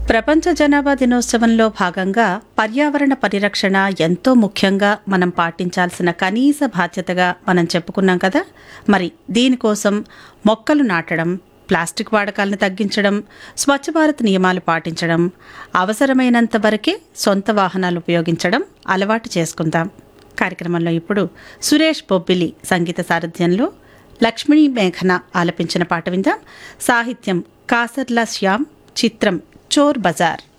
ప్రపంచ జనాభా దినోత్సవంలో భాగంగా పర్యావరణ పరిరక్షణ ఎంతో ముఖ్యంగా మనం పాటించాల్సిన కనీస బాధ్యతగా మనం చెప్పుకున్నాం కదా మరి దీనికోసం మొక్కలు నాటడం ప్లాస్టిక్ వాడకాలను తగ్గించడం స్వచ్ఛ భారత్ నియమాలు పాటించడం అవసరమైనంత వరకే సొంత వాహనాలు ఉపయోగించడం అలవాటు చేసుకుందాం కార్యక్రమంలో ఇప్పుడు సురేష్ బొబ్బిలి సంగీత సారథ్యంలో లక్ష్మీ మేఘన ఆలపించిన పాట విందాం సాహిత్యం కాసర్లా శ్యామ్ చిత్రం చోర్ బజార్